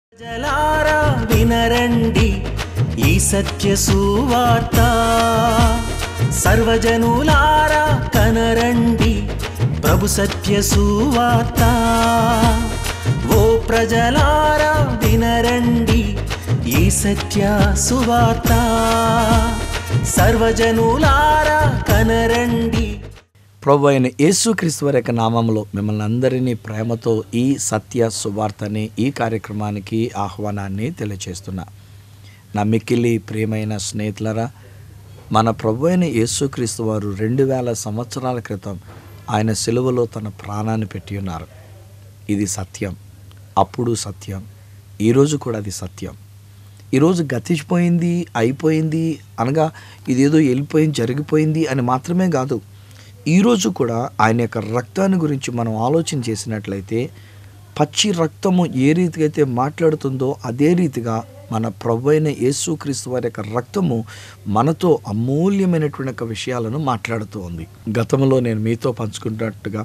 జలారా వినరండి ఈ సత్య సువార్త సర్వజనులారా కనరండి ప్రభు సత్య సువార్త ఓ ప్రజలారా వినరండి ఈ సత్య సువార్త సర్వజనులారా కనరండి ప్రభు అయిన యేసుక్రీస్తు వారి యొక్క నామంలో మిమ్మల్ని అందరినీ ప్రేమతో ఈ సత్య సువార్తని ఈ కార్యక్రమానికి ఆహ్వానాన్ని తెలియచేస్తున్నా నా మిక్కిలి ప్రియమైన స్నేహితులరా మన ప్రభు అయిన యేసుక్రీస్తు వారు రెండు వేల సంవత్సరాల క్రితం ఆయన సెలవులో తన ప్రాణాన్ని పెట్టి ఉన్నారు ఇది సత్యం అప్పుడు సత్యం ఈరోజు కూడా అది సత్యం ఈరోజు గతించిపోయింది అయిపోయింది అనగా ఇదేదో వెళ్ళిపోయింది జరిగిపోయింది అని మాత్రమే కాదు ఈరోజు కూడా ఆయన యొక్క రక్తాన్ని గురించి మనం ఆలోచన చేసినట్లయితే పచ్చి రక్తము ఏ రీతిగా అయితే మాట్లాడుతుందో అదే రీతిగా మన ప్రభు అయిన యేసుక్రీస్తు వారి యొక్క రక్తము మనతో అమూల్యమైనటువంటి యొక్క విషయాలను మాట్లాడుతూ ఉంది గతంలో నేను మీతో పంచుకున్నట్టుగా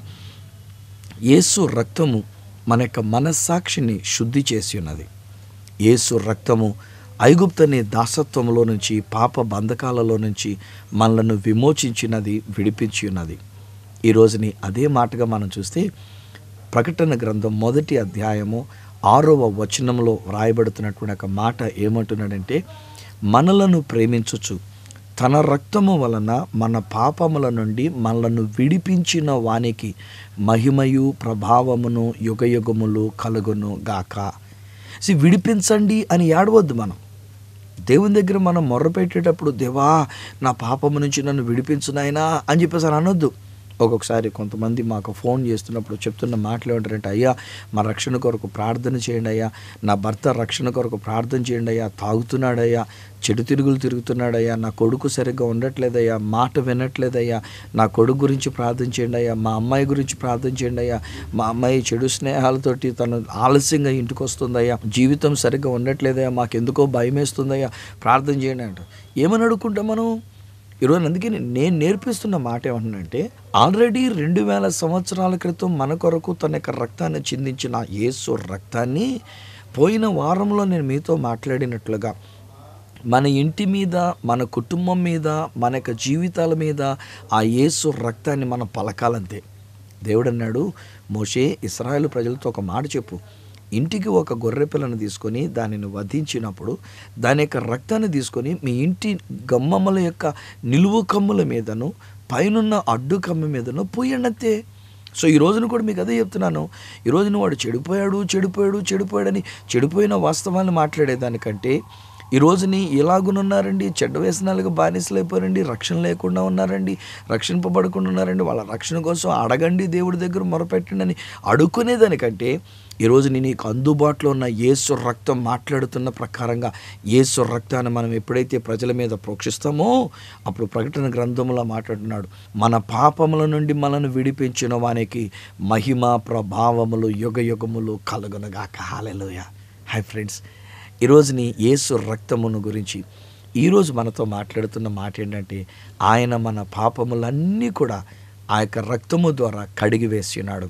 యేసు రక్తము మన యొక్క మనస్సాక్షిని శుద్ధి చేసి ఉన్నది యేసు రక్తము ఐగుప్తని దాసత్వంలో నుంచి పాప బంధకాలలో నుంచి మనలను విమోచించినది విడిపించి ఉన్నది ఈ రోజుని అదే మాటగా మనం చూస్తే ప్రకటన గ్రంథం మొదటి అధ్యాయము ఆరవ వచనంలో వ్రాయబడుతున్నటువంటి ఒక మాట ఏమంటున్నాడంటే మనలను ప్రేమించుచు తన రక్తము వలన మన పాపముల నుండి మనలను విడిపించిన వానికి మహిమయు ప్రభావమును యుగయుగములు కలుగును గాక See, విడిపించండి అని ఏడవద్దు మనం దేవుని దగ్గర మనం మొర్ర పెట్టేటప్పుడు దేవా నా పాపము నుంచి నన్ను విడిపించు నాయనా అని చెప్పేసి అని అనొద్దు ఒక్కొక్కసారి కొంతమంది మాకు ఫోన్ చేస్తున్నప్పుడు చెప్తున్న మాటలు ఏమంటారంటే అయ్యా మా రక్షణ కొరకు ప్రార్థన చేయండి అయ్యా నా భర్త రక్షణ కొరకు ప్రార్థన చేయండి అయ్యా తాగుతున్నాడయ్యా చెడు తిరుగులు తిరుగుతున్నాడయ్యా నా కొడుకు సరిగ్గా ఉండట్లేదయ్యా మాట వినట్లేదయ్యా నా కొడుకు గురించి ప్రార్థన చేయండి అయ్యా మా అమ్మాయి గురించి ప్రార్థన చేయండి అయ్యా మా అమ్మాయి చెడు స్నేహాలతోటి తను ఆలస్యంగా ఇంటికి వస్తుందయ్యా జీవితం సరిగ్గా ఉండట్లేదయ్యా మాకెందుకో భయం వేస్తుందయ్యా ప్రార్థన చేయండి అంట ఏమని అడుక్కుంటాం మనం ఈరోజు అందుకే నేను నేర్పిస్తున్న మాట ఏమంటున్నానంటే ఆల్రెడీ రెండు వేల సంవత్సరాల క్రితం మన కొరకు తన యొక్క రక్తాన్ని చిందించిన యేసు రక్తాన్ని పోయిన వారంలో నేను మీతో మాట్లాడినట్లుగా మన ఇంటి మీద మన కుటుంబం మీద మన యొక్క జీవితాల మీద ఆ యేసు రక్తాన్ని మనం పలకాలంతే దేవుడు అన్నాడు మోషే ఇస్రాయేల్ ప్రజలతో ఒక మాట చెప్పు ఇంటికి ఒక గొర్రె పిల్లను తీసుకొని దానిని వధించినప్పుడు దాని యొక్క రక్తాన్ని తీసుకొని మీ ఇంటి గమ్మముల యొక్క నిలువు కమ్ముల మీదను పైనున్న అడ్డు కమ్మ మీదను పోయండి సో ఈ రోజున కూడా మీకు అదే చెప్తున్నాను ఈ రోజున వాడు చెడిపోయాడు చెడిపోయాడు చెడిపోయాడని చెడిపోయిన వాస్తవాన్ని మాట్లాడేదానికంటే ఈ రోజుని ఎలాగునున్నారండి చెడ్డ వ్యసనాలకు బానిసలు అయిపోయారండి రక్షణ లేకుండా ఉన్నారండి రక్షింపబడకుండా ఉన్నారండి వాళ్ళ రక్షణ కోసం అడగండి దేవుడి దగ్గర మొరపెట్టండి అని అడుక్కునేదానికంటే ఈరోజు నేను నీకు అందుబాటులో ఉన్న యేసు రక్తం మాట్లాడుతున్న ప్రకారంగా యేసు రక్తాన్ని మనం ఎప్పుడైతే ప్రజల మీద ప్రోక్షిస్తామో అప్పుడు ప్రకటన గ్రంథంలో మాట్లాడుతున్నాడు మన పాపముల నుండి మనను విడిపించిన వానికి మహిమ ప్రభావములు యుగ యుగములు కలుగునగాక హాలెలుయ హాయ్ ఫ్రెండ్స్ ఈరోజుని యేసు రక్తమును గురించి ఈరోజు మనతో మాట్లాడుతున్న మాట ఏంటంటే ఆయన మన పాపములన్నీ కూడా ఆ యొక్క రక్తము ద్వారా కడిగి వేసి ఉన్నాడు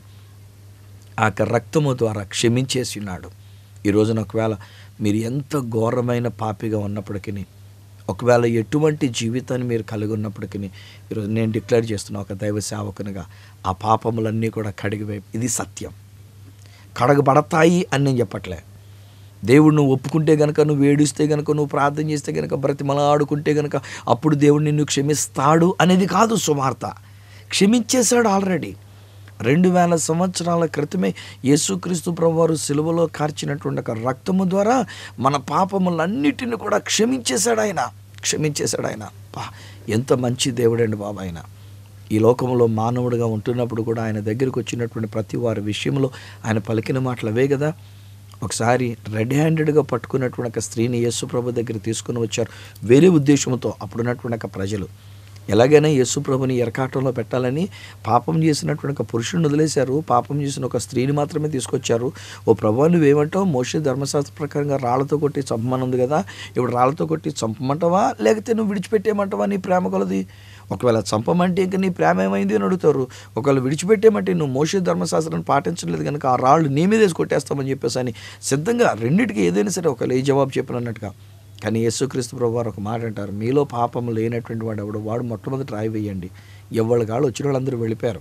ఆ యొక్క రక్తము ద్వారా క్షమించేసి ఉన్నాడు ఈ రోజున ఒకవేళ మీరు ఎంత ఘోరమైన పాపిగా ఉన్నప్పటికీ ఒకవేళ ఎటువంటి జీవితాన్ని మీరు కలిగి ఉన్నప్పటికీ ఈరోజు నేను డిక్లేర్ చేస్తున్నా ఒక దైవ సేవకునిగా ఆ పాపములన్నీ కూడా కడిగివే ఇది సత్యం కడగబడతాయి అని నేను చెప్పట్లే దేవుడు నువ్వు ఒప్పుకుంటే గనక నువ్వు ఏడుస్తే గనక నువ్వు ప్రార్థన చేస్తే గనక బ్రతిమలాడుకుంటే గనక అప్పుడు దేవుడు నిన్ను క్షమిస్తాడు అనేది కాదు సువార్త క్షమించేశాడు ఆల్రెడీ రెండు వేల సంవత్సరాల క్రితమే యేసుక్రీస్తు ప్రభువారు సిలువలో కార్చినటువంటి ఒక రక్తము ద్వారా మన పాపములన్నిటిని కూడా క్షమించేశాడు ఆయన క్షమించేశాడు ఆయన పా ఎంత మంచి దేవుడండి బాబు ఆయన ఈ లోకంలో మానవుడిగా ఉంటున్నప్పుడు కూడా ఆయన దగ్గరికి వచ్చినటువంటి ప్రతి వారి విషయంలో ఆయన పలికిన మాటలు అవే కదా ఒకసారి రెడ్ హ్యాండెడ్గా పట్టుకున్నటువంటి ఒక స్త్రీని యేసు ప్రభు దగ్గర తీసుకుని వచ్చారు వేరే ఉద్దేశంతో అప్పుడున్నటువంటి ఒక ప్రజలు ఎలాగైనా యేసు ప్రభుని ఎరకాటంలో పెట్టాలని పాపం చేసినటువంటి ఒక పురుషుని వదిలేశారు పాపం చేసిన ఒక స్త్రీని మాత్రమే తీసుకొచ్చారు ఓ ప్రభు నువ్వేమంటావు మోషే ధర్మశాస్త్ర ప్రకారంగా రాళ్లతో కొట్టి చంపమనుంది కదా ఇప్పుడు రాళ్లతో కొట్టి చంపమంటావా లేకపోతే నువ్వు విడిచిపెట్టేయమంటావా నీ ప్రేమ కొలది ఒకవేళ చంపమంటే ఇంకా నీ ప్రేమ ఏమైంది అని అడుగుతారు ఒకవేళ విడిచిపెట్టేమంటే నువ్వు మోసే ధర్మశాస్త్రాన్ని పాటించలేదు కనుక ఆ రాళ్ళు నీ మీద వేసి కొట్టేస్తామని చెప్పేసి అని సిద్ధంగా రెండింటికి ఏదైనా సరే ఒకవేళ ఏ జవాబు చెప్పినట్టుగా కానీ యేసుక్రీస్తు ప్రభు వారు ఒక మాట అంటారు మీలో పాపం లేనటువంటి వాడు ఎవడు వాడు మొట్టమొదటి రాయి వేయండి ఎవరి కాళ్ళు వచ్చిన వాళ్ళందరూ వెళ్ళిపోయారు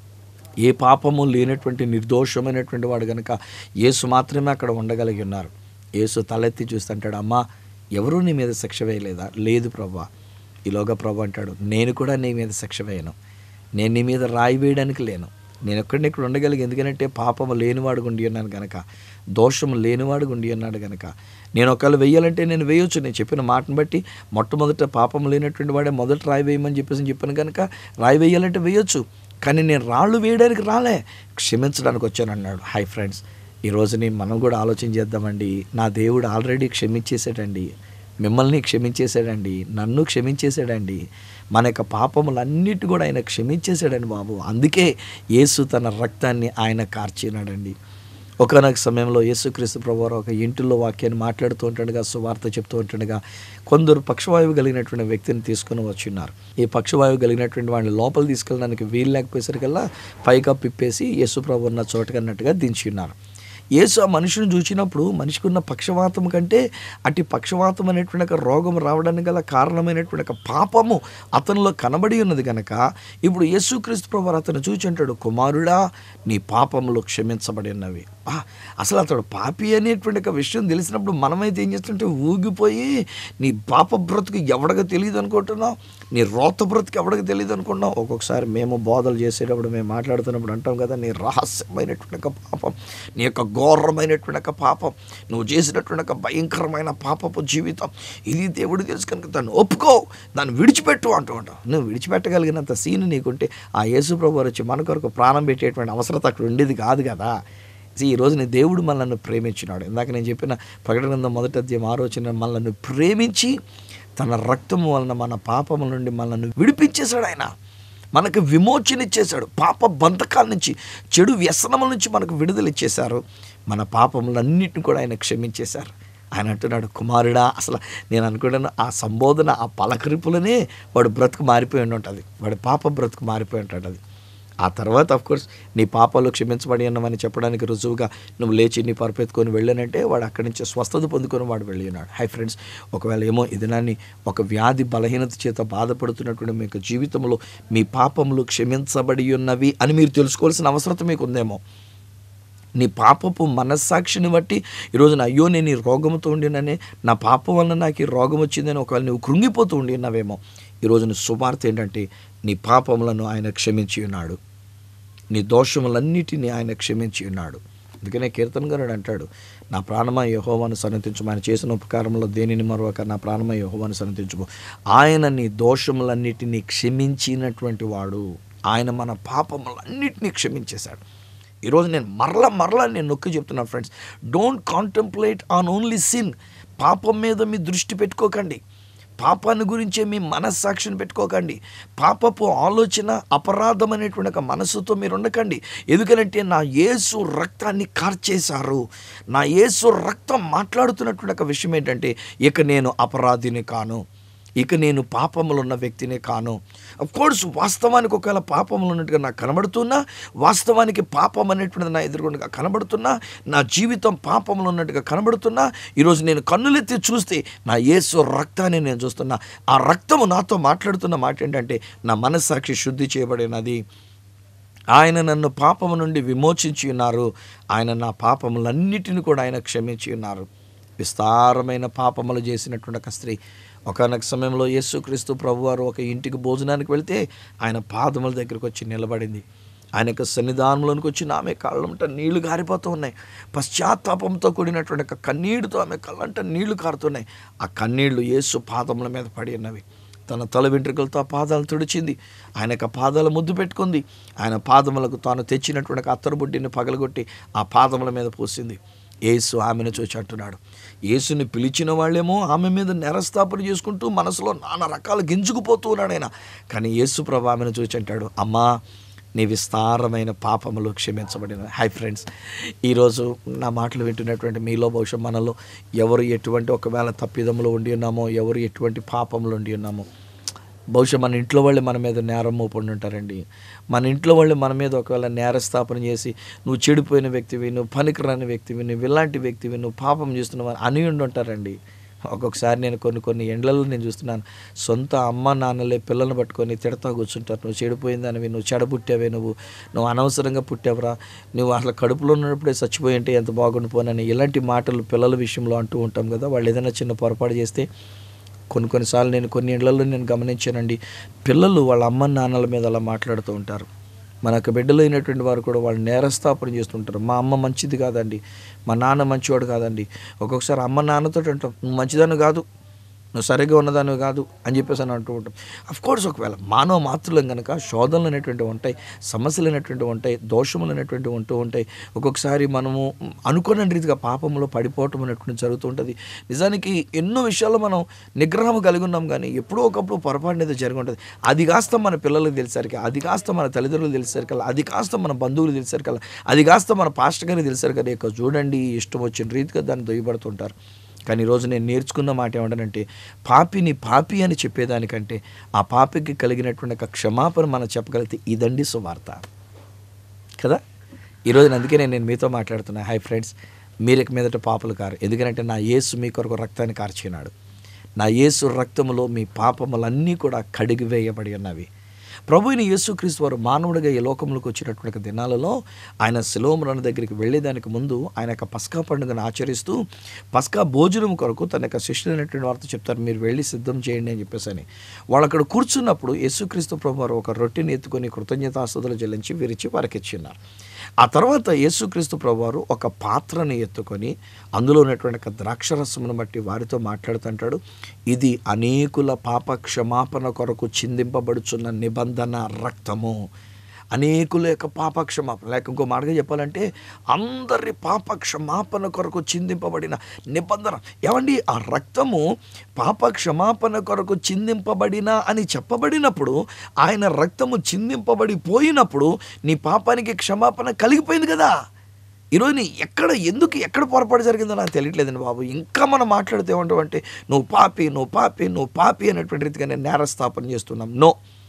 ఏ పాపము లేనటువంటి నిర్దోషమైనటువంటి వాడు కనుక యేసు మాత్రమే అక్కడ ఉండగలిగి ఉన్నారు యేసు తలెత్తి చూస్తుంటాడు అమ్మా ఎవరూ నీ మీద శిక్ష వేయలేదా లేదు ప్రభా ఈలోగా ప్రభు అంటాడు నేను కూడా నీ మీద శిక్ష వేయను నేను నీ మీద రాయి వేయడానికి లేను నేను ఒక్కడిని ఇక్కడ ఉండగలిగి ఎందుకంటే పాపము లేనివాడు గుండి ఉన్నాను గనక దోషము లేనివాడు గుండి ఉన్నాడు గనక నేను ఒకవేళ వేయాలంటే నేను వేయొచ్చు నేను చెప్పిన మాటను బట్టి మొట్టమొదట పాపం లేనటువంటి వాడే మొదట రాయి వేయమని చెప్పేసి చెప్పాను కనుక రాయి వేయాలంటే వేయొచ్చు కానీ నేను రాళ్ళు వేయడానికి రాలే క్షమించడానికి వచ్చాను అన్నాడు హాయ్ ఫ్రెండ్స్ ఈ రోజుని మనం కూడా ఆలోచన చేద్దామండి నా దేవుడు ఆల్రెడీ క్షమించేసాడండి మిమ్మల్ని క్షమించేశాడండి నన్ను క్షమించేశాడండి మన యొక్క పాపములన్నిటి కూడా ఆయన క్షమించేశాడండి బాబు అందుకే యేసు తన రక్తాన్ని ఆయన కార్చినాడండి ఒకనొక సమయంలో యేసుక్రీస్తు ప్రభు ఒక ఇంటిలో వాక్యాన్ని మాట్లాడుతూ ఉంటుండగా సువార్త చెప్తూ ఉంటుండగా కొందరు పక్షవాయువు కలిగినటువంటి వ్యక్తిని తీసుకుని వచ్చిన్నారు ఈ పక్షవాయువు కలిగినటువంటి వాడిని లోపల తీసుకెళ్ళడానికి వీలు లేకపోయేసరికల్లా పైగా పిప్పేసి యేసు ప్రభు ఉన్న చోటకన్నట్టుగా దించి ఉన్నారు యేసు ఆ మనిషిని చూసినప్పుడు మనిషికి ఉన్న పక్షవాతం కంటే అటు పక్షవాతం అనేటువంటి ఒక రోగం రావడానికి గల కారణమైనటువంటి ఒక పాపము అతనిలో కనబడి ఉన్నది కనుక ఇప్పుడు యేసుక్రీస్తు ప్రభు అతను చూచి అంటాడు కుమారుడా నీ పాపములు క్షమించబడి ఉన్నవి ఆ, అసలు అతడు పాపి అనేటువంటి ఒక విషయం తెలిసినప్పుడు మనమైతే ఏం చేస్తుంటే ఊగిపోయి నీ పాప బ్రతుకు ఎవడగా తెలియదు అనుకుంటున్నావు నీ రోత బ్రతుకు ఎవడగా తెలియదు అనుకుంటున్నావు ఒక్కొక్కసారి మేము బోధలు చేసేటప్పుడు మేము మాట్లాడుతున్నప్పుడు అంటాం కదా నీ రహస్యమైనటువంటి ఒక పాపం నీ యొక్క ఘోరమైనటువంటి ఒక పాపం నువ్వు చేసినటువంటి ఒక భయంకరమైన పాపపు జీవితం ఇది దేవుడు తెలుసు కనుక దాన్ని ఒప్పుకో దాన్ని విడిచిపెట్టు అంటూ ఉంటావు నువ్వు విడిచిపెట్టగలిగినంత సీన్ నీకుంటే ఆ యేసు ప్రభు వారు వచ్చి మన కొరకు ప్రాణం పెట్టేటువంటి అవసరత అక్కడ ఉండేది కాదు కదా See, ఈ రోజు నీ దేవుడు మనల్ని ప్రేమించినాడు ఇందాక నేను చెప్పిన ప్రకటన గ్రంథం మొదటి అధ్యాయం ఆలోచన మనల్ని ప్రేమించి తన రక్తము వలన మన పాపముల నుండి మనల్ని విడిపించేశాడు ఆయన మనకు విమోచన ఇచ్చేశాడు పాప బంధకాల నుంచి చెడు వ్యసనముల నుంచి మనకు విడుదల ఇచ్చేశారు మన పాపములన్నిటిని కూడా ఆయన క్షమించేశారు ఆయన అంటున్నాడు కుమారుడా అసలు నేను అనుకున్నాను ఆ సంబోధన ఆ పలకరింపులనే వాడు బ్రతుకు మారిపోయి ఉండి ఉంటుంది వాడి పాప బ్రతుకు మారిపోయి ఉంటుంది అది ఆ తర్వాత అఫ్ కోర్స్ నీ పాపాలు క్షమించబడి ఉన్నామని చెప్పడానికి రుజువుగా నువ్వు లేచి నీ పరుపెత్తుకొని వెళ్ళానంటే వాడు అక్కడి నుంచి స్వస్థత పొందుకొని వాడు వెళ్ళి ఉన్నాడు హై ఫ్రెండ్స్ ఒకవేళ ఏమో ఈ దినాన్ని ఒక వ్యాధి బలహీనత చేత బాధపడుతున్నటువంటి మీ యొక్క జీవితంలో మీ పాపములు క్షమించబడి ఉన్నవి అని మీరు తెలుసుకోవాల్సిన అవసరం మీకు ఉందేమో నీ పాపపు మనస్సాక్షిని బట్టి ఈరోజు నా అయ్యో నేను ఈ రోగముతో ఉండిననే నా పాపం వల్ల నాకు ఈ రోగం వచ్చిందని ఒకవేళ నువ్వు కృంగిపోతూ ఉండి ఉన్నావేమో ఈరోజు నీ శుభార్త ఏంటంటే నీ పాపములను ఆయన క్షమించి ఉన్నాడు నీ దోషములన్నిటినీ ఆయన క్షమించి ఉన్నాడు అందుకనే కీర్తన గారు అంటాడు నా ప్రాణమ యహోవాను సన్నతించు ఆయన చేసిన ఉపకారంలో దేనిని మరొక నా ప్రాణమ యహోవాను సన్నతించుము ఆయన నీ దోషములన్నిటినీ క్షమించినటువంటి వాడు ఆయన మన పాపములన్నిటినీ క్షమించేశాడు ఈరోజు నేను మరల మరలా నేను నొక్కి చెప్తున్నాను friends don't contemplate on only sin పాపం మీద మీ దృష్టి పెట్టుకోకండి పాపాన్ని గురించే మీ మనస్సాక్షిని పెట్టుకోకండి పాపపు ఆలోచన అపరాధం అనేటువంటి ఒక మనసుతో మీరు ఉండకండి ఎందుకంటే నా యేసు రక్తాన్ని కార్చేశారు నా యేసు రక్తం మాట్లాడుతున్నటువంటి ఒక విషయం ఏంటంటే ఇక నేను అపరాధిని కాను ఇక నేను పాపములు ఉన్న వ్యక్తినే కాను కోర్స్ వాస్తవానికి ఒకవేళ పాపములు ఉన్నట్టుగా నాకు కనబడుతున్నా వాస్తవానికి పాపం అనేటువంటిది నా ఎదురుగుండగా కనబడుతున్నా నా జీవితం పాపములు ఉన్నట్టుగా కనబడుతున్నా ఈరోజు నేను కన్నులెత్తి చూస్తే నా యేసు రక్తాన్ని నేను చూస్తున్నా ఆ రక్తము నాతో మాట్లాడుతున్న మాట ఏంటంటే నా మనస్సాక్షి శుద్ధి చేయబడినది ఆయన నన్ను పాపము నుండి విమోచించి ఉన్నారు ఆయన నా పాపములన్నిటిని కూడా ఆయన క్షమించి ఉన్నారు విస్తారమైన పాపములు చేసినటువంటి ఒక స్త్రీ ఒకనొక సమయంలో యేసుక్రీస్తు ప్రభువారు ఒక ఇంటికి భోజనానికి వెళ్తే ఆయన పాదముల దగ్గరికి వచ్చి నిలబడింది ఆయన యొక్క సన్నిధానంలోనికి వచ్చి ఆమె కళ్ళంట నీళ్లు గారిపోతూ ఉన్నాయి పశ్చాత్తాపంతో కూడినటువంటి ఒక కన్నీటితో ఆమె కళ్ళంట నీళ్లు కారుతున్నాయి ఆ కన్నీళ్లు యేసు పాదముల మీద పడి ఉన్నవి తన తల వెంట్రుకలతో ఆ పాదాలు తుడిచింది ఆయన యొక్క పాదాల ముద్దు పెట్టుకుంది ఆయన పాదములకు తాను తెచ్చినటువంటి ఒక అత్తరు బుడ్డిని పగలగొట్టి ఆ పాదముల మీద పూసింది యేసు ఆమెను చూచి అంటున్నాడు యేసుని పిలిచిన వాళ్ళేమో ఆమె మీద నెరస్థాపన చేసుకుంటూ మనసులో నానా రకాలు గింజుకుపోతూ ఉన్నాడు ఆయన కానీ యేసు ప్రభు ఆమెను చూచి అంటాడు అమ్మా నీ విస్తారమైన పాపములు క్షమించబడిన హాయ్ ఫ్రెండ్స్ ఈరోజు నా మాటలు వింటున్నటువంటి మీలో బహుశా మనలో ఎవరు ఎటువంటి ఒకవేళ తప్పిదములు ఉండి ఉన్నామో ఎవరు ఎటువంటి పాపములు ఉండి ఉన్నామో బహుశా మన ఇంట్లో వాళ్ళే మన మీద నేరం మోపండి ఉంటారండి మన ఇంట్లో వాళ్ళు మన మీద ఒకవేళ నేరస్థాపన చేసి నువ్వు చెడిపోయిన వ్యక్తివి నువ్వు పనికిరాని వ్యక్తివి నువ్వు ఇలాంటి వ్యక్తివి నువ్వు పాపం చేస్తున్నావు అని అని ఉండి ఉంటారండి ఒక్కొక్కసారి నేను కొన్ని కొన్ని ఎండ్లలో నేను చూస్తున్నాను సొంత అమ్మ నాన్నలే పిల్లల్ని పట్టుకొని తిడతా కూర్చుంటారు నువ్వు చెడిపోయిందనివి నువ్వు చెడబుట్టావే నువ్వు నువ్వు అనవసరంగా పుట్టావురా నువ్వు అసలు కడుపులో ఉన్నప్పుడే చచ్చిపోయి ఉంటే ఎంత బాగుండిపోనని ఇలాంటి మాటలు పిల్లల విషయంలో అంటూ ఉంటాం కదా వాళ్ళు ఏదైనా చిన్న పొరపాటు చేస్తే కొన్ని కొన్నిసార్లు నేను కొన్ని ఇళ్లలో నేను గమనించానండి పిల్లలు వాళ్ళ అమ్మ నాన్నల మీద అలా మాట్లాడుతూ ఉంటారు మన యొక్క బిడ్డలు అయినటువంటి వారు కూడా వాళ్ళు నేరస్థాపన చేస్తుంటారు మా అమ్మ మంచిది కాదండి మా నాన్న మంచివాడు కాదండి ఒక్కొక్కసారి అమ్మ నాన్నతో అంటాం నువ్వు మంచిదాన్ని కాదు నువ్వు సరిగ్గా ఉన్నదానివి కాదు అని చెప్పేసి అని అంటూ ఉంటాం అఫ్ కోర్స్ ఒకవేళ మానవ మాతృలం కనుక శోధనలు అనేటువంటివి ఉంటాయి సమస్యలు అనేటువంటివి ఉంటాయి దోషములు అనేటువంటివి ఉంటూ ఉంటాయి ఒక్కొక్కసారి మనము అనుకున్న రీతిగా పాపంలో పడిపోవటం అనేటువంటి జరుగుతూ ఉంటుంది నిజానికి ఎన్నో విషయాల్లో మనం నిగ్రహం కలిగి ఉన్నాం కానీ ఎప్పుడో ఒకప్పుడు పొరపాటు అనేది జరిగి ఉంటుంది అది కాస్త మన పిల్లలకు తెలిసరికి అది కాస్త మన తల్లిదండ్రులు తెలిసరికల్లా అది కాస్త మన బంధువులు తెలిసరికల్లా అది కాస్త మన పాస్టర్ గారికి తెలిసరికల్లా ఇక చూడండి ఇష్టం వచ్చిన రీతిగా దాన్ని దొయ్యబడుతుంటారు కానీ ఈరోజు నేను నేర్చుకున్న మాట ఏమంటానంటే పాపిని పాపి అని చెప్పేదానికంటే ఆ పాపికి కలిగినటువంటి ఒక క్షమాపణ మనం చెప్పగలిగితే ఇదండి సువార్త కదా ఈరోజు అందుకే నేను నేను మీతో మాట్లాడుతున్నా హాయ్ ఫ్రెండ్స్ మీరు ఇక మీదట పాపలు కారు ఎందుకంటే నా యేసు మీ కొరకు రక్తాన్ని కార్చినాడు నా యేసు రక్తములో మీ పాపములన్నీ కూడా కడిగి వేయబడి ఉన్నవి ప్రభు అయిన యేసుక్రీస్తు వారు మానవుడిగా ఈ లోకంలోకి వచ్చినటువంటి దినాలలో ఆయన శిలోమరణ దగ్గరికి వెళ్ళేదానికి ముందు ఆయన యొక్క పస్కా పండుగను ఆచరిస్తూ పస్కా భోజనం కొరకు తన యొక్క శిష్యులైనటువంటి వారితో చెప్తారు మీరు వెళ్ళి సిద్ధం చేయండి అని చెప్పేసి అని వాళ్ళు అక్కడ కూర్చున్నప్పుడు యేసుక్రీస్తు ప్రభు వారు ఒక రొట్టెని ఎత్తుకొని కృతజ్ఞతాస్తుతులు చెల్లించి విరిచి వారికి ఇచ్చిన్నారు ఆ తర్వాత యేసుక్రీస్తు ప్రభువారు ఒక పాత్రని ఎత్తుకొని అందులో ఉన్నటువంటి ఒక ద్రాక్షరసమును బట్టి వారితో మాట్లాడుతుంటాడు ఇది అనేకుల పాప క్షమాపణ కొరకు చిందింపబడుచున్న నిబంధన రక్తము అనేకుల యొక్క పాప క్షమాపణ లేక ఇంకో మాటగా చెప్పాలంటే అందరి పాప క్షమాపణ కొరకు చిందింపబడిన నిబంధన ఏమండి ఆ రక్తము పాప క్షమాపణ కొరకు చిందింపబడిన అని చెప్పబడినప్పుడు ఆయన రక్తము చిందింపబడి పోయినప్పుడు నీ పాపానికి క్షమాపణ కలిగిపోయింది కదా ఈరోజు నీ ఎక్కడ ఎందుకు ఎక్కడ పొరపాటు జరిగిందో నాకు తెలియట్లేదండి బాబు ఇంకా మనం మాట్లాడితే ఏమంటావంటే నువ్వు పాపి నువ్వు పాపి నువ్వు పాపి అనేటువంటి రీతిగా నేను నేరస్థాపన చేస్తున్నాం నో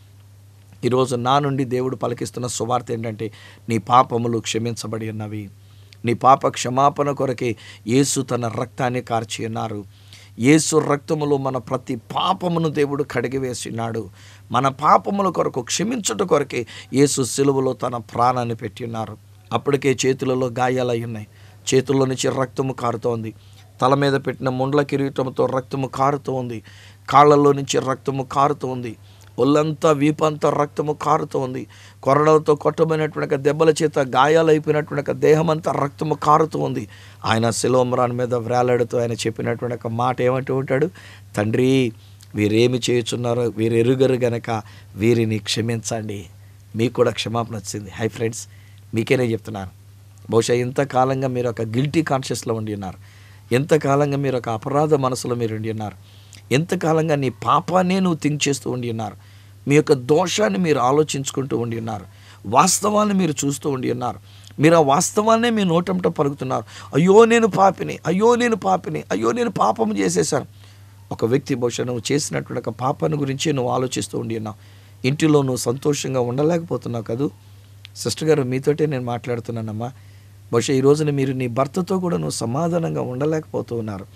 ఈరోజు నా నుండి దేవుడు పలికిస్తున్న సువార్త ఏంటంటే నీ పాపములు క్షమించబడి ఉన్నవి నీ పాప క్షమాపణ కొరకే యేసు తన రక్తాన్ని కార్చి ఉన్నారు యేసు రక్తములో మన ప్రతి పాపమును దేవుడు కడిగివేసినాడు మన పాపముల కొరకు క్షమించుట కొరకే యేసు సిలువలో తన ప్రాణాన్ని పెట్టి ఉన్నారు అప్పటికే చేతులలో గాయాలై ఉన్నాయి చేతుల్లో నుంచి రక్తము కారుతోంది తల మీద పెట్టిన ముండ్ల కిరీటంతో రక్తము కారుతూ ఉంది కాళ్ళల్లో నుంచి రక్తము కారుతూ ఉంది ఒళ్ళంతా వీపంతా రక్తము కారుతూ ఉంది కొరడలతో కొట్టబడినటువంటి ఒక దెబ్బల చేత గాయాలైపోయినటువంటి ఒక దేహం అంతా రక్తము కారుతూ ఉంది ఆయన శిలోమరాన్ మీద వ్రేలాడుతూ ఆయన చెప్పినటువంటి ఒక మాట ఏమంటూ ఉంటాడు తండ్రి వీరేమి చేయుచున్నారో వీరు ఎరుగరు గనక వీరిని క్షమించండి మీకు కూడా క్షమాపణ వచ్చింది హై ఫ్రెండ్స్ మీకేనే చెప్తున్నాను బహుశా ఇంతకాలంగా మీరు ఒక గిల్టీ కాన్షియస్లో ఉండి ఉన్నారు ఎంతకాలంగా మీరు ఒక అపరాధ మనసులో మీరు ఉండి ఉన్నారు ఎంతకాలంగా నీ పాపాన్నే నువ్వు థింక్ చేస్తూ ఉండి ఉన్నారు మీ యొక్క దోషాన్ని మీరు ఆలోచించుకుంటూ ఉండి ఉన్నారు వాస్తవాన్ని మీరు చూస్తూ ఉండి ఉన్నారు మీరు ఆ వాస్తవాన్నే మీ నోటంట పలుకుతున్నారు అయ్యో నేను పాపిని అయ్యో నేను పాపిని అయ్యో నేను పాపం చేసేసాను ఒక వ్యక్తి బహుశా నువ్వు చేసినటువంటి ఒక పాపాన్ని గురించి నువ్వు ఆలోచిస్తూ ఉండి ఉన్నావు ఇంటిలో నువ్వు సంతోషంగా ఉండలేకపోతున్నావు కదూ సిస్టర్ గారు మీతోటే నేను మాట్లాడుతున్నానమ్మా బహుశా ఈ రోజున మీరు నీ భర్తతో కూడా నువ్వు సమాధానంగా ఉండలేకపోతూ ఉన్నారు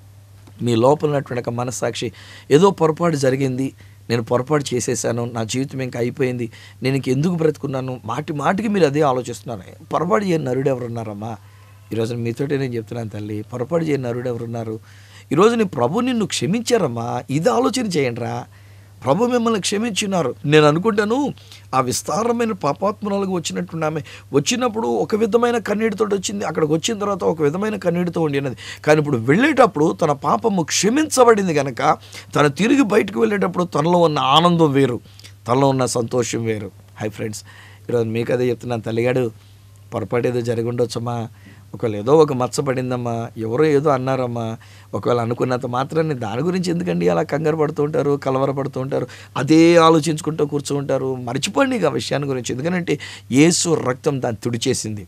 మీ లోపల ఉన్నటువంటి ఒక మనస్సాక్షి ఏదో పొరపాటు జరిగింది నేను పొరపాటు చేసేసాను నా జీవితం ఇంకా అయిపోయింది నేను ఇంక ఎందుకు బ్రతుకున్నాను మాటి మాటికి మీరు అదే ఆలోచిస్తున్నారు పొరపాటు చేయని నరుడు ఎవరున్నారమ్మా ఈరోజు మీతోటే నేను చెప్తున్నాను తల్లి పొరపాటు చేయని నరుడు ఎవరున్నారు ఈరోజు నీ ప్రభు నిన్ను క్షమించారమ్మా ఇది ఆలోచన చేయండి రా ప్రభు మిమ్మల్ని క్షమించున్నారు నేను అనుకుంటాను ఆ విస్తారమైన పాపాత్మరాలుగా వచ్చినట్టు ఆమె వచ్చినప్పుడు ఒక విధమైన కన్నీటితో వచ్చింది అక్కడికి వచ్చిన తర్వాత ఒక విధమైన కన్నీటితో ఉండినది కానీ ఇప్పుడు వెళ్ళేటప్పుడు తన పాపము క్షమించబడింది కనుక తను తిరిగి బయటకు వెళ్ళేటప్పుడు తనలో ఉన్న ఆనందం వేరు తనలో ఉన్న సంతోషం వేరు హై ఫ్రెండ్స్ ఈరోజు మీకు అదే చెప్తున్నాను తల్లిగాడు పొరపాటు ఏదో జరిగి ఉండొచ్చమ్మా ఒకవేళ ఏదో ఒక మచ్చ పడిందమ్మా ఎవరో ఏదో అన్నారమ్మా ఒకవేళ అనుకున్నంత మాత్రాన్ని దాని గురించి ఎందుకండి అలా కంగారు పడుతూ ఉంటారు కలవరపడుతూ ఉంటారు అదే ఆలోచించుకుంటూ కూర్చుంటారు మర్చిపోండి ఇక ఆ విషయాన్ని గురించి ఎందుకంటే యేసు రక్తం దాన్ని తుడిచేసింది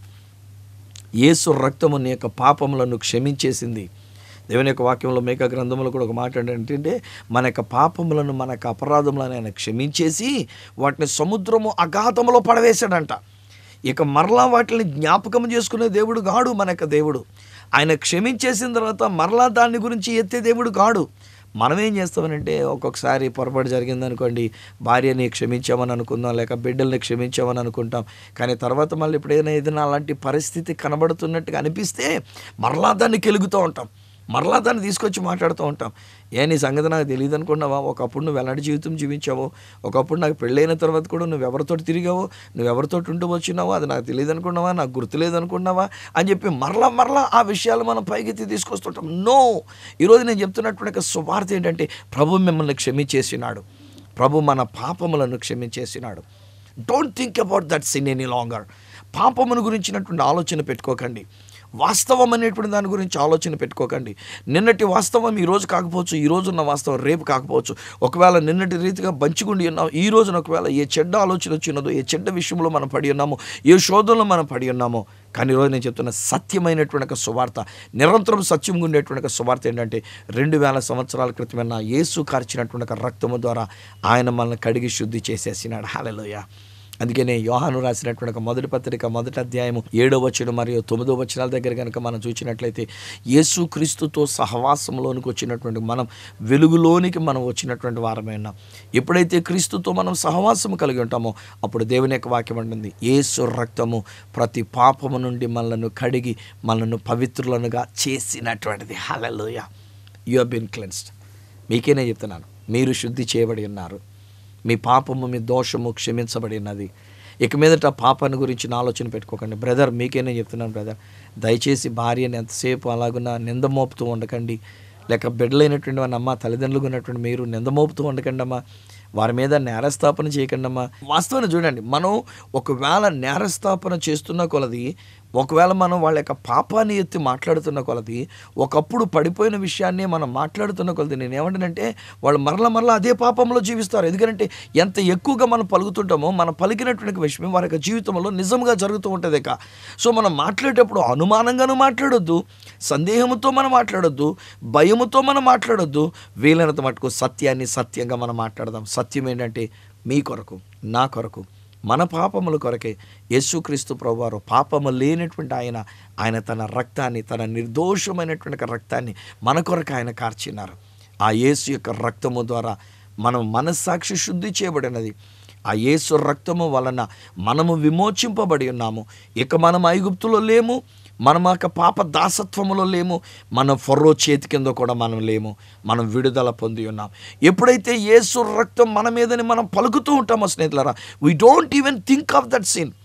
యేసు రక్తము నీ యొక్క పాపములను క్షమించేసింది దేవుని యొక్క వాక్యంలో మేక గ్రంథంలో కూడా ఒక మాట ఏంటంటే మన యొక్క పాపములను మన యొక్క అపరాధములను ఆయన క్షమించేసి వాటిని సముద్రము అగాధములో పడవేశాడంట ఇక మరలా వాటిని జ్ఞాపకం చేసుకునే దేవుడు గాడు మన యొక్క దేవుడు ఆయన క్షమించేసిన తర్వాత మరలా దాని గురించి ఎత్తే దేవుడు కాడు మనం ఏం చేస్తామనంటే ఒక్కొక్కసారి పొరపాటు జరిగిందనుకోండి భార్యని క్షమించామని అనుకుందాం లేక బిడ్డల్ని క్షమించామని అనుకుంటాం కానీ తర్వాత మళ్ళీ ఎప్పుడైనా ఏదైనా అలాంటి పరిస్థితి కనబడుతున్నట్టుగా అనిపిస్తే మరలా దాన్ని కెలుగుతూ ఉంటాం మరలా దాన్ని తీసుకొచ్చి మాట్లాడుతూ ఉంటాం ఏ నీ సంగతి నాకు తెలియదు అనుకున్నావా ఒకప్పుడు నువ్వు ఎలాంటి జీవితం జీవించావో ఒకప్పుడు నాకు పెళ్ళైన తర్వాత కూడా నువ్వు ఎవరితో తిరిగావో నువ్వు ఎవరితో ఉంటూ వచ్చినావో అది నాకు తెలియదు అనుకున్నావా నాకు గుర్తులేదు అనుకున్నావా అని చెప్పి మరలా మరలా ఆ విషయాలు మనం పైకెత్తి తీసుకొస్తుంటాం నో ఈరోజు నేను చెప్తున్నటువంటి ఒక సువార్త ఏంటంటే ప్రభు మిమ్మల్ని క్షమించేసినాడు ప్రభు మన పాపములను క్షమించేసినాడు don't think about that sin any longer పాపమును గురించినటువంటి ఆలోచన పెట్టుకోకండి వాస్తవం అనేటువంటి దాని గురించి ఆలోచన పెట్టుకోకండి నిన్నటి వాస్తవం ఈ రోజు కాకపోవచ్చు ఈ రోజు ఉన్న వాస్తవం రేపు కాకపోవచ్చు ఒకవేళ నిన్నటి రీతిగా బంచుకుండి ఉన్నాం ఈ రోజున ఒకవేళ ఏ చెడ్డ ఆలోచన వచ్చినదో ఏ చెడ్డ విషయంలో మనం పడి ఉన్నామో ఏ శోధనలో మనం పడి ఉన్నామో కానీ ఈరోజు నేను చెప్తున్న సత్యమైనటువంటి ఒక సువార్త నిరంతరం సత్యంగా ఉండేటువంటి ఒక సువార్త ఏంటంటే రెండు వేల సంవత్సరాల క్రితమైన యేసు కార్చినటువంటి ఒక రక్తము ద్వారా ఆయన మనల్ని కడిగి శుద్ధి చేసేసినాడు హాలలోయ అందుకనే యోహాను రాసినటువంటి ఒక మొదటి పత్రిక మొదటి అధ్యాయము ఏడో వచనం మరియు తొమ్మిదో వచనాల దగ్గర కనుక మనం చూసినట్లయితే యేసు క్రీస్తుతో సహవాసంలోనికి వచ్చినటువంటి మనం వెలుగులోనికి మనం వచ్చినటువంటి వారమే ఉన్నాం ఎప్పుడైతే క్రీస్తుతో మనం సహవాసం కలిగి ఉంటామో అప్పుడు దేవుని యొక్క వాక్యం అంటుంది యేసు రక్తము ప్రతి పాపము నుండి మనలను కడిగి మనను పవిత్రులనుగా చేసినటువంటిది హలలోయ యు హ్ బిన్ క్లెన్స్డ్ మీకేనే చెప్తున్నాను మీరు శుద్ధి చేయబడి ఉన్నారు మీ పాపము మీ దోషము క్షమించబడి ఉన్నది ఇక మీదట పాపాన్ని గురించి నా ఆలోచన పెట్టుకోకండి బ్రదర్ మీకేనే చెప్తున్నాను బ్రదర్ దయచేసి భార్యని ఎంతసేపు అలాగున్న నింద మోపుతూ ఉండకండి లేక బిడ్డలైనటువంటి వాళ్ళ అమ్మ తల్లిదండ్రులుగా ఉన్నటువంటి మీరు నింద మోపుతూ ఉండకండి అమ్మా వారి మీద నేరస్థాపన చేయకండి అమ్మా వాస్తవాన్ని చూడండి మనం ఒకవేళ నేరస్థాపన చేస్తున్న కొలది ఒకవేళ మనం వాళ్ళ యొక్క పాపాన్ని ఎత్తి మాట్లాడుతున్న కొలది ఒకప్పుడు పడిపోయిన విషయాన్ని మనం మాట్లాడుతున్న కొలది నేను ఏమంటానంటే వాళ్ళు మరల మరల అదే పాపంలో జీవిస్తారు ఎందుకంటే ఎంత ఎక్కువగా మనం పలుకుతుంటామో మనం పలికినటువంటి విషయం వారి యొక్క జీవితంలో నిజంగా జరుగుతూ ఉంటుంది ఇక సో మనం మాట్లాడేటప్పుడు అనుమానంగానూ మాట్లాడొద్దు సందేహంతో మనం మాట్లాడొద్దు భయముతో మనం మాట్లాడొద్దు వీలైనంత మటుకు సత్యాన్ని సత్యంగా మనం మాట్లాడదాం సత్యం ఏంటంటే మీ కొరకు నా కొరకు మన పాపముల కొరకే యేసుక్రీస్తు ప్రభువారు పాపము లేనటువంటి ఆయన ఆయన తన రక్తాన్ని తన నిర్దోషమైనటువంటి రక్తాన్ని మన కొరకు ఆయన కార్చినారు ఆ యేసు యొక్క రక్తము ద్వారా మనం మనస్సాక్షి శుద్ధి చేయబడినది ఆ యేసు రక్తము వలన మనము విమోచింపబడి ఉన్నాము ఇక మనం ఐగుప్తులో లేము మనం యొక్క పాప దాసత్వములో లేము మనం ఫర్రో చేతి కింద కూడా మనం లేము మనం విడుదల పొంది ఉన్నాం ఎప్పుడైతే యేసు రక్తం మన మీదని మనం పలుకుతూ ఉంటామో స్నేహితులారా we don't even think of that sin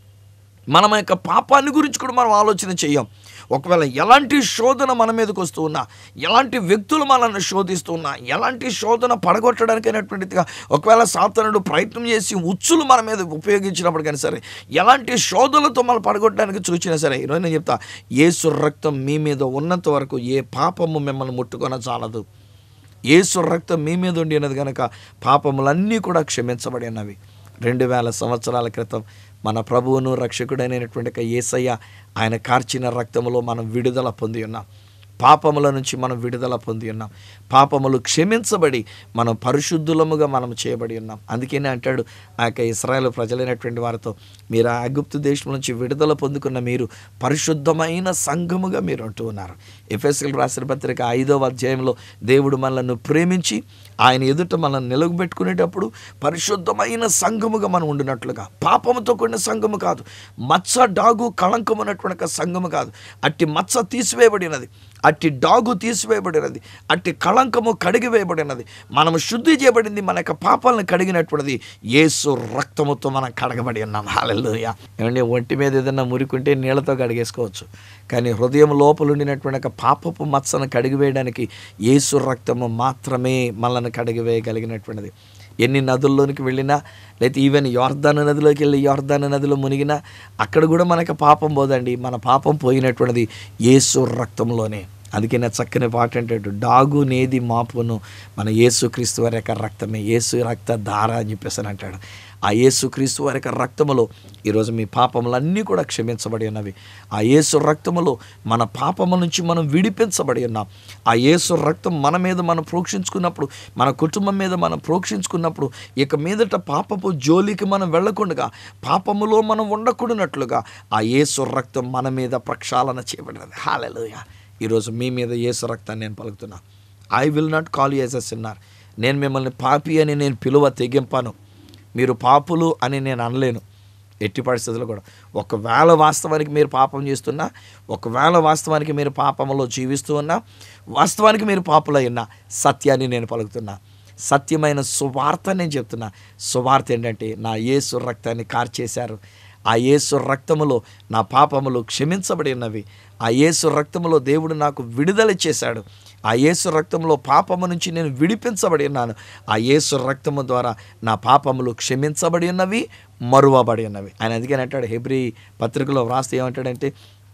మనం యొక్క పాపాన్ని గురించి కూడా మనం ఆలోచన చెయ్యం ఒకవేళ ఎలాంటి శోధన మన మీదకి వస్తూ ఉన్నా ఎలాంటి వ్యక్తులు మనల్ని శోధిస్తూ ఉన్నా ఎలాంటి శోధన పడగొట్టడానికైనటువంటిదిగా ఒకవేళ సాతనుడు ప్రయత్నం చేసి ఉచ్చులు మన మీద ఉపయోగించినప్పుడు కానీ సరే ఎలాంటి శోధనలతో మనం పడగొట్టడానికి చూసినా సరే ఈరోజు నేను చెప్తా ఏసు రక్తం మీ మీద ఉన్నంత వరకు ఏ పాపము మిమ్మల్ని ముట్టుకొన చాలదు ఏసు రక్తం మీ మీద ఉండి ఉన్నది కనుక పాపములన్నీ కూడా క్షమించబడి ఉన్నవి రెండు వేల సంవత్సరాల క్రితం మన ప్రభువును రక్షకుడైనటువంటి ఒక యేసయ్య ఆయన కార్చిన రక్తములో మనం విడుదల పొంది ఉన్నాం పాపముల నుంచి మనం విడుదల పొంది ఉన్నాం పాపములు క్షమించబడి మనం పరిశుద్ధులముగా మనం చేయబడి ఉన్నాం అందుకనే అంటాడు ఆ యొక్క ఇస్రాయేల్ ప్రజలైనటువంటి వారితో మీరు ఆ అగుప్తు దేశం నుంచి విడుదల పొందుకున్న మీరు పరిశుద్ధమైన సంఘముగా మీరు అంటూ ఉన్నారు ఎఫ్ఎస్ఎల్ రాసిన పత్రిక ఐదవ అధ్యాయంలో దేవుడు మనల్ని ప్రేమించి ఆయన ఎదుట మనల్ని నిలవబెట్టుకునేటప్పుడు పరిశుద్ధమైన సంఘముగా మనం ఉండినట్లుగా పాపముతో కూడిన సంఘము కాదు మచ్చ డాగు కళంకం ఉన్నటువంటి ఒక సంఘము కాదు అట్టి మచ్చ తీసివేయబడినది అట్టి డాగు తీసివేయబడినది అట్టి కళంకము కడిగివేయబడినది మనము శుద్ధి చేయబడింది మన యొక్క పాపాలను కడిగినటువంటిది యేసు రక్తముతో మనం కడగబడి ఉన్నాం హాలెల్లుయ ఏమంటే ఒంటి మీద ఏదైనా మురికుంటే నీళ్ళతో కడిగేసుకోవచ్చు కానీ హృదయం లోపల ఉండినటువంటి ఒక పాపపు మచ్చను కడిగివేయడానికి యేసు రక్తము మాత్రమే మనల్ని కడిగివేయగలిగినటువంటిది ఎన్ని నదుల్లోనికి వెళ్ళినా లేకపోతే ఈవెన్ యోర్ధాను నదిలోకి వెళ్ళి యోర్ధాను నదిలో మునిగినా అక్కడ కూడా మనకి పాపం పోదండి మన పాపం పోయినటువంటిది యేసు రక్తంలోనే అందుకే నా చక్కని పాట అంటే డాగు నేది మాపును మన యేసు క్రీస్తు వారి యొక్క రక్తమే యేసు రక్త ధార అని చెప్పేసి అని అంటాడు ఆ యేసు క్రీస్తు వారి యొక్క రక్తములో ఈరోజు మీ పాపములన్నీ కూడా క్షమించబడి ఉన్నవి ఆ యేసు రక్తములో మన పాపముల నుంచి మనం విడిపించబడి ఉన్నాం ఆ యేసు రక్తం మన మీద మనం ప్రోక్షించుకున్నప్పుడు మన కుటుంబం మీద మనం ప్రోక్షించుకున్నప్పుడు ఇక మీదట పాపపు జోలికి మనం వెళ్ళకుండా పాపములో మనం ఉండకూడనట్లుగా ఆ యేసు రక్తం మన మీద ప్రక్షాళన చేయబడినది హాలెలుయ ఈరోజు మీ మీద యేసు రక్తాన్ని నేను పలుకుతున్నా I will not call you as a sinner నేను మిమ్మల్ని పాపి అని నేను పిలువ తెగింపాను మీరు పాపులు అని నేను అనలేను ఎట్టి పరిస్థితుల్లో కూడా ఒకవేళ వాస్తవానికి మీరు పాపం చేస్తున్నా ఒకవేళ వాస్తవానికి మీరు పాపంలో జీవిస్తూ ఉన్నా వాస్తవానికి మీరు పాపులై ఉన్నా సత్యాన్ని నేను పలుకుతున్నా సత్యమైన సువార్త నేను చెప్తున్నా సువార్త ఏంటంటే నా యేసు రక్తాన్ని కార్చేశారు ఆ యేసు రక్తములో నా పాపములు క్షమించబడి ఉన్నవి ఆ యేసు రక్తములో దేవుడు నాకు విడుదల చేశాడు ఆ యేసు రక్తంలో పాపము నుంచి నేను విడిపించబడి ఉన్నాను ఆ యేసు రక్తము ద్వారా నా పాపములు క్షమించబడి ఉన్నవి మరువబడి ఉన్నవి ఆయన అందుకని అంటాడు హెబ్రి పత్రికలో వ్రాస్తే ఏమంటాడంటే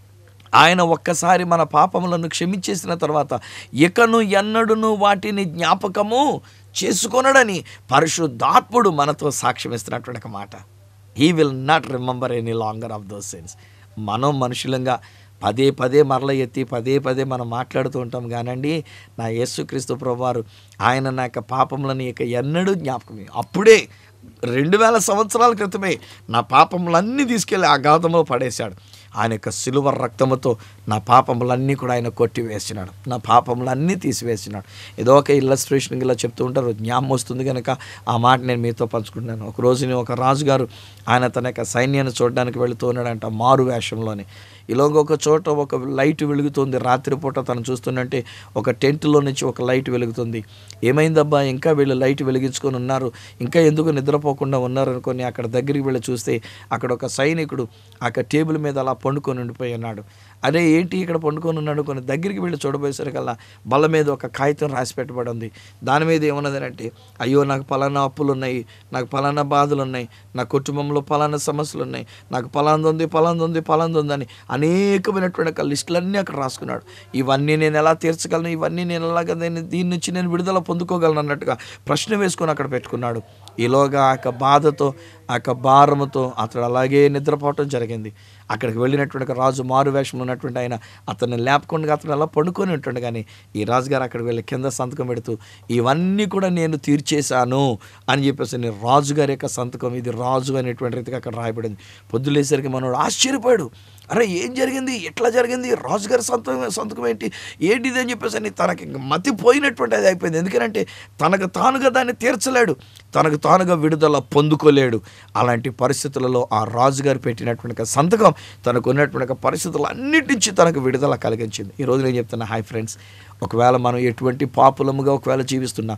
ఆయన ఒక్కసారి మన పాపములను క్షమించేసిన తర్వాత ఇకను ఎన్నడును వాటిని జ్ఞాపకము చేసుకొనడని పరిశుద్ధాత్ముడు మనతో సాక్ష్యం ఇస్తున్నటువంటి ఒక మాట he will not remember any longer of those sins మనం మనుషులంగా పదే పదే మరల ఎత్తి పదే పదే మనం మాట్లాడుతూ ఉంటాం కానండి నా యేసుక్రీస్తు ప్రభువారు ఆయన నా యొక్క పాపములను ఇక ఎన్నడూ జ్ఞాపకం అప్పుడే రెండు వేల సంవత్సరాల క్రితమే నా పాపములన్నీ తీసుకెళ్ళి ఆ గాతంలో పడేశాడు ఆయన యొక్క సిలువ రక్తముతో నా పాపములన్నీ కూడా ఆయన కొట్టివేసినాడు నా పాపములన్నీ తీసివేసినాడు ఏదో ఒక ఇల్లస్ట్రేషన్ ఇలా చెప్తూ ఉంటారు జ్ఞాపం వస్తుంది కనుక ఆ మాట నేను మీతో పంచుకుంటున్నాను ఒక రోజుని ఒక రాజుగారు ఆయన తన యొక్క సైన్యాన్ని చూడడానికి వెళుతూ ఉన్నాడంట మారు వేషంలోని ఇలాగ ఒక చోట ఒక లైట్ వెలుగుతుంది రాత్రిపూట తను చూస్తుందంటే ఒక టెంట్లో నుంచి ఒక లైట్ వెలుగుతుంది ఏమైందబ్బా ఇంకా వీళ్ళు లైట్ వెలిగించుకొని ఉన్నారు ఇంకా ఎందుకు నిద్రపోకుండా ఉన్నారు అనుకొని అక్కడ దగ్గరికి వెళ్ళి చూస్తే అక్కడ ఒక సైనికుడు అక్కడ టేబుల్ మీద అలా పండుకొని ఉండిపోయి ఉన్నాడు అదే ఏంటి ఇక్కడ పండుకొని ఉన్నాడు కొన్ని దగ్గరికి వెళ్ళి చూడబోయేసరికల్లా బల్ల మీద ఒక కాగితం రాసి పెట్టబడి ఉంది దాని మీద ఏమన్నదంటే అయ్యో నాకు పలానా అప్పులు ఉన్నాయి నాకు పలానా బాధలు ఉన్నాయి నా కుటుంబంలో పలానా సమస్యలు ఉన్నాయి నాకు పలాంది ఉంది పలాంది ఉంది పలాంది ఉందని అనేకమైనటువంటి ఒక లిస్టులన్నీ అక్కడ రాసుకున్నాడు ఇవన్నీ నేను ఎలా తీర్చగలను ఇవన్నీ నేను ఎలాగ నేను దీని నుంచి నేను విడుదల పొందుకోగలను అన్నట్టుగా ప్రశ్న వేసుకొని అక్కడ పెట్టుకున్నాడు ఈలోగా ఆ యొక్క బాధతో ఆ యొక్క భారముతో అతడు అలాగే నిద్రపోవటం జరిగింది అక్కడికి వెళ్ళినటువంటి ఒక రాజు మారు వేషంలో ఉన్నటువంటి ఆయన అతన్ని లేపకుండా అతను అలా పండుకొని ఉంటుండే కానీ ఈ రాజుగారు అక్కడికి వెళ్ళి కింద సంతకం పెడుతూ ఇవన్నీ కూడా నేను తీర్చేశాను అని చెప్పేసి నేను రాజుగారి యొక్క సంతకం ఇది రాజు అనేటువంటి రీతిగా అక్కడ రాయబడింది పొద్దులేసరికి మనోడు ఆశ్చర్యపోయాడు అరే ఏం జరిగింది ఎట్లా జరిగింది రాజుగారి సంతకం సంతకం ఏంటి ఏంటి ఇది అని చెప్పేసి అని తనకి ఇంక మతి పోయినటువంటి అది అయిపోయింది ఎందుకంటే తనకు తానుగా దాన్ని తీర్చలేడు తనకు తానుగా విడుదల పొందుకోలేడు అలాంటి పరిస్థితులలో ఆ రాజుగారు పెట్టినటువంటి ఒక సంతకం తనకు ఉన్నటువంటి ఒక పరిస్థితులు అన్నిటి నుంచి తనకు విడుదల కలిగించింది ఈరోజు నేను చెప్తున్నా హాయ్ ఫ్రెండ్స్ ఒకవేళ మనం ఎటువంటి పాపులముగా ఒకవేళ జీవిస్తున్నా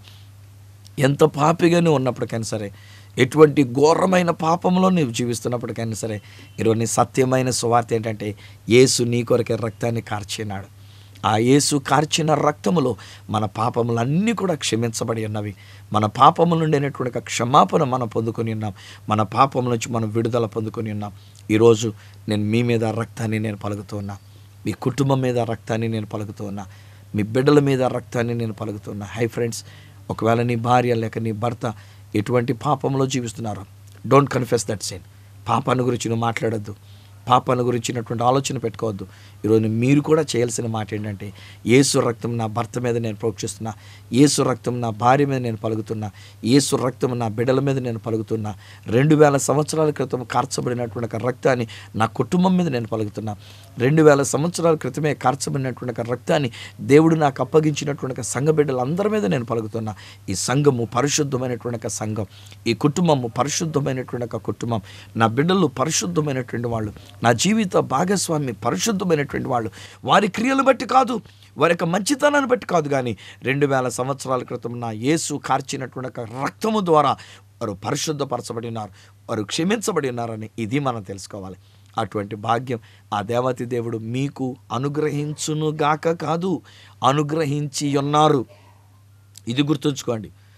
ఎంత పాపిగానే ఉన్నప్పటికైనా సరే ఎటువంటి ఘోరమైన పాపంలో నీవు జీవిస్తున్నప్పటికైనా సరే ఈరోజు నీ సత్యమైన సువార్త ఏంటంటే యేసు నీ కొరకే రక్తాన్ని కార్చినాడు ఆ యేసు కార్చిన రక్తములో మన పాపములన్నీ కూడా క్షమించబడి ఉన్నవి మన పాపముల నుండినటువంటి ఒక క్షమాపణ మనం పొందుకొని ఉన్నాం మన పాపముల నుంచి మనం విడుదల పొందుకొని ఉన్నాం ఈరోజు నేను మీ మీద రక్తాన్ని నేను పలుకుతూ ఉన్నా మీ కుటుంబం మీద రక్తాన్ని నేను పలుకుతూ ఉన్నా మీ బిడ్డల మీద రక్తాన్ని నేను పలుకుతున్నా హై ఫ్రెండ్స్ ఒకవేళ నీ భార్య లేక నీ భర్త ఎటువంటి పాపంలో జీవిస్తున్నారు డోంట్ కన్ఫెస్ దట్ సీన్ పాపాన్ని గురించి నువ్వు మాట్లాడొద్దు పాపాన్ని గురించినటువంటి ఆలోచన పెట్టుకోవద్దు ఈరోజు మీరు కూడా చేయాల్సిన మాట ఏంటంటే ఏసు రక్తం నా భర్త మీద నేను ప్రోక్షిస్తున్నా ఏసు రక్తం నా భార్య మీద నేను పలుకుతున్నా ఏసు రక్తం నా బిడ్డల మీద నేను పలుకుతున్నా రెండు వేల సంవత్సరాల క్రితం కార్చబడినటువంటి ఒక రక్తాన్ని నా కుటుంబం మీద నేను పలుకుతున్నా రెండు వేల సంవత్సరాల క్రితమే కార్చబడినటువంటి ఒక రక్తాన్ని దేవుడు నాకు అప్పగించినటువంటి ఒక సంఘ బిడ్డలందరి మీద నేను పలుకుతున్నా ఈ సంఘము పరిశుద్ధమైనటువంటి ఒక సంఘం ఈ కుటుంబము పరిశుద్ధమైనటువంటి ఒక కుటుంబం నా బిడ్డలు పరిశుద్ధమైనటువంటి వాళ్ళు నా జీవిత భాగస్వామి పరిశుద్ధమైనటువంటి వాళ్ళు వారి క్రియలు బట్టి కాదు వారి యొక్క మంచితనాన్ని బట్టి కాదు కానీ రెండు వేల సంవత్సరాల క్రితం నా యేసు కార్చినటువంటి ఒక రక్తము ద్వారా వారు పరిశుద్ధపరచబడి ఉన్నారు వారు క్షమించబడి ఉన్నారని ఇది మనం తెలుసుకోవాలి అటువంటి భాగ్యం ఆ దేవతి దేవుడు మీకు అనుగ్రహించునుగాక కాదు అనుగ్రహించి ఉన్నారు ఇది గుర్తుంచుకోండి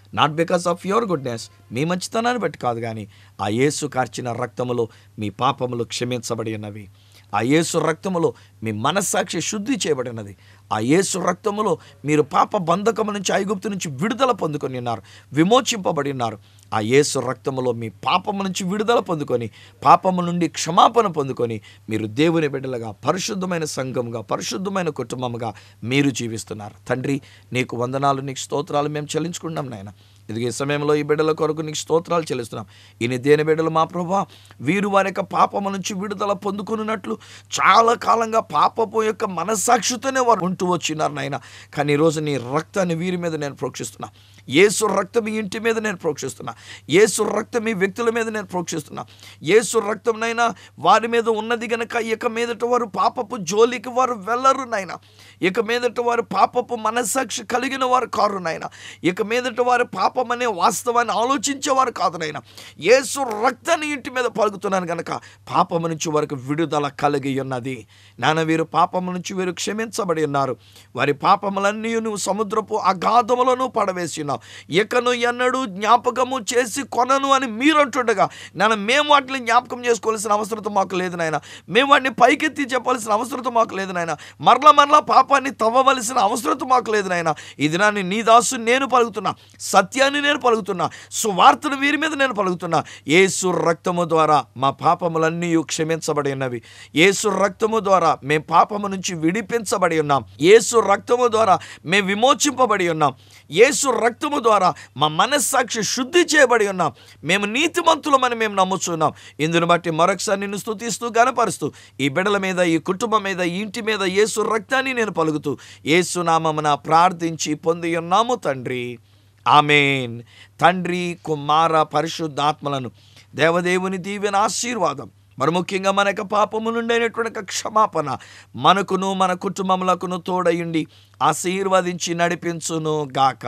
not because of your goodness మీ మంచితనాన్ని బట్టి కాదు కానీ ఆ యేసు కార్చిన రక్తములో మీ పాపములు క్షమించబడి ఉన్నవి ఆ యేసు రక్తములో మీ మనస్సాక్షి శుద్ధి చేయబడినది ఆ యేసు రక్తములో మీరు పాప బంధకము నుంచి ఐగుప్తు నుంచి విడుదల పొందుకొని ఉన్నారు విమోచింపబడి ఉన్నారు ఆ యేసు రక్తములో మీ పాపము నుంచి విడుదల పొందుకొని పాపము నుండి క్షమాపణ పొందుకొని మీరు దేవుని బిడ్డలుగా పరిశుద్ధమైన సంఘముగా పరిశుద్ధమైన కుటుంబముగా మీరు జీవిస్తున్నారు తండ్రి నీకు వందనాలు నీకు స్తోత్రాలు మేము చెల్లించుకున్నాం నాయన ఇది ఈ సమయంలో ఈ బిడ్డల కొరకు నీకు స్తోత్రాలు చెల్లిస్తున్నాం ఈయన దేని బిడ్డలు మా ప్రభా వీరు వారి యొక్క పాపము నుంచి విడుదల పొందుకున్నట్లు చాలా కాలంగా పాపపు యొక్క మనస్సాక్షితోనే వారు ఉంటూ వచ్చినారు నాయన కానీ ఈరోజు నీ రక్తాన్ని వీరి మీద నేను ప్రోక్షిస్తున్నా ఏసు రక్తం ఈ ఇంటి మీద నేను ప్రోక్షిస్తున్నా ఏసు రక్తం ఈ వ్యక్తుల మీద నేను ప్రోక్షిస్తున్నా ఏసు రక్తంనైనా వారి మీద ఉన్నది గనక ఇక మీదట వారు పాపపు జోలికి వారు వెళ్ళరు నాయన ఇక మీదట వారు పాపపు మనస్సాక్షి కలిగిన వారు కారు నాయన ఇక మీదట వారు పాపం అనే వాస్తవాన్ని ఆలోచించేవారు కాదు నాయన ఏసు రక్తాన్ని ఇంటి మీద పలుకుతున్నాను గనక పాపము నుంచి వారికి విడుదల కలిగి ఉన్నది నాన్న వీరు పాపము నుంచి వీరు క్షమించబడి ఉన్నారు వారి పాపములన్నీ నువ్వు సముద్రపు అగాధములను పడవేసి ఉన్నావు ఇకను ఎన్నడూ జ్ఞాపకము చేసి కొనను అని మీరు అంటుండగా నాన్న మేము వాటిని జ్ఞాపకం చేసుకోవాల్సిన అవసరం మాకు లేదు నాయన మేము వాటిని పైకెత్తి చెప్పాల్సిన అవసరం మాకు లేదు నాయన మరలా మరలా పాపాన్ని తవ్వవలసిన అవసరం మాకు లేదు నాయన ఈ దినాన్ని నీ దాసు నేను పలుకుతున్నా సత్యాన్ని నేను పలుకుతున్నా సువార్తను వీరి మీద నేను పలుకుతున్నా ఏసు రక్తము ద్వారా మా పాపములన్నీ క్షమించబడి ఉన్నవి ఏసు రక్తము ద్వారా మేము పాపము నుంచి విడిపించబడి ఉన్నాం ఏసు రక్తము ద్వారా మేము విమోచింపబడి ఉన్నాం ఏసు రక్తము ద్వారా మా మనస్సాక్షి శుద్ధి చేయబడి ఉన్నాం మేము నీతిమంతులమని మేము నమ్ముచున్నాం ఇందును బట్టి మరొకసారి నిన్ను స్తుతిస్తూ గనపరుస్తూ ఈ బిడల మీద ఈ కుటుంబం మీద ఈ ఇంటి మీద ఏసు రక్తాన్ని నేను పలుకుతూ ఏసు నామమున ప్రార్థించి పొంది ఉన్నాము తండ్రి ఆమెన్ తండ్రి కుమార పరిశుద్ధాత్మలను దేవదేవుని దీవెన ఆశీర్వాదం మరి ముఖ్యంగా మన యొక్క పాపము నుండి అయినటువంటి యొక్క క్షమాపణ మనకును మన కుటుంబములకును తోడయుండి ఆశీర్వదించి నడిపించును గాక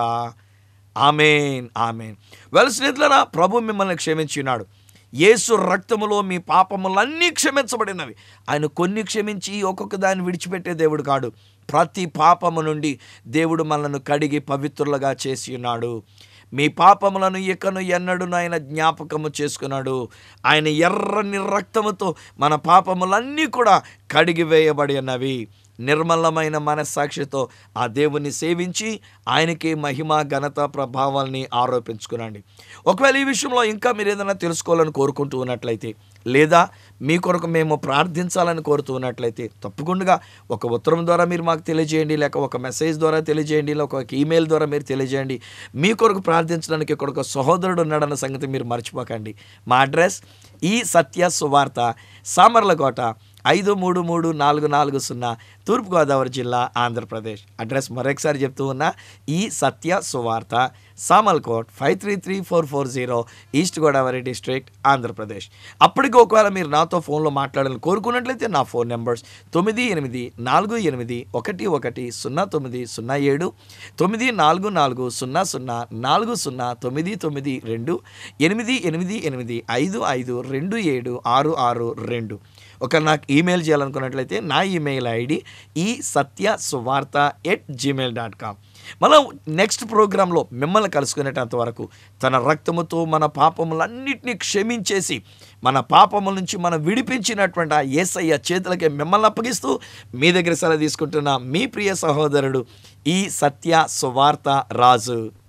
ఆమెన్ ఆమెన్ వెల్ స్నేహితులరా ప్రభు మిమ్మల్ని క్షమించినాడు యేసు రక్తములో మీ పాపములన్నీ క్షమించబడినవి ఆయన కొన్ని క్షమించి ఒక్కొక్క దాన్ని విడిచిపెట్టే దేవుడు కాడు ప్రతి పాపము నుండి దేవుడు మనల్ని కడిగి పవిత్రులుగా చేసి ఉన్నాడు మీ పాపములను ఇకను ఎన్నడూ ఆయన జ్ఞాపకము చేసుకున్నాడు ఆయన ఎర్రని రక్తముతో మన పాపములన్నీ కూడా కడిగి వేయబడి ఉన్నవి నిర్మలమైన మనస్సాక్షితో ఆ దేవుని సేవించి ఆయనకి మహిమ ఘనత ప్రభావాల్ని ఆరోపించుకునండి ఒకవేళ ఈ విషయంలో ఇంకా మీరు ఏదైనా తెలుసుకోవాలని కోరుకుంటూ ఉన్నట్లయితే లేదా మీ కొరకు మేము ప్రార్థించాలని కోరుతూ ఉన్నట్లయితే తప్పకుండా ఒక ఉత్తరం ద్వారా మీరు మాకు తెలియజేయండి లేక ఒక మెసేజ్ ద్వారా తెలియజేయండి లేక ఒక ఈమెయిల్ ద్వారా మీరు తెలియజేయండి మీ కొరకు ప్రార్థించడానికి ఇక్కడ ఒక సహోదరుడు ఉన్నాడన్న సంగతి మీరు మర్చిపోకండి మా అడ్రస్ ఈ సత్య సువార్త సామర్లకోట ఐదు మూడు మూడు నాలుగు నాలుగు సున్నా తూర్పుగోదావరి జిల్లా ఆంధ్రప్రదేశ్ అడ్రస్ మరొకసారి చెప్తూ ఉన్నా ఈ Satya Suvartha Samalkot five three three four four zero east Godavari district Andhra Pradesh అప్పటికి ఒకవేళ మీరు నాతో ఫోన్లో మాట్లాడాలని కోరుకున్నట్లయితే నా ఫోన్ నెంబర్స్ తొమ్మిది ఎనిమిది నాలుగు ఎనిమిది ఒకటి ఒకటి సున్నా తొమ్మిది సున్నా ఏడు తొమ్మిది నాలుగు నాలుగు సున్నా సున్నా నాలుగు సున్నా తొమ్మిది తొమ్మిది రెండు ఎనిమిది ఎనిమిది ఎనిమిది ఐదు ఐదు రెండు ఏడు ఆరు ఆరు రెండు ఒక నాకు ఈమెయిల్ చేయాలనుకున్నట్లయితే నా ఈమెయిల్ ఐడి ఈ Satya Suvartha at Gmail dot com మనం నెక్స్ట్ ప్రోగ్రాంలో మిమ్మల్ని కలుసుకునేటంత వరకు తన రక్తముతో మన పాపములన్నింటినీ క్షమించేసి మన పాపముల నుంచి మనం విడిపించినటువంటి ఆ ఏసయ్య చేతులకి మిమ్మల్ని అప్పగిస్తూ మీ దగ్గర సెలవు తీసుకుంటున్న మీ ప్రియ సహోదరుడు ఈ సత్య సువార్త రాజు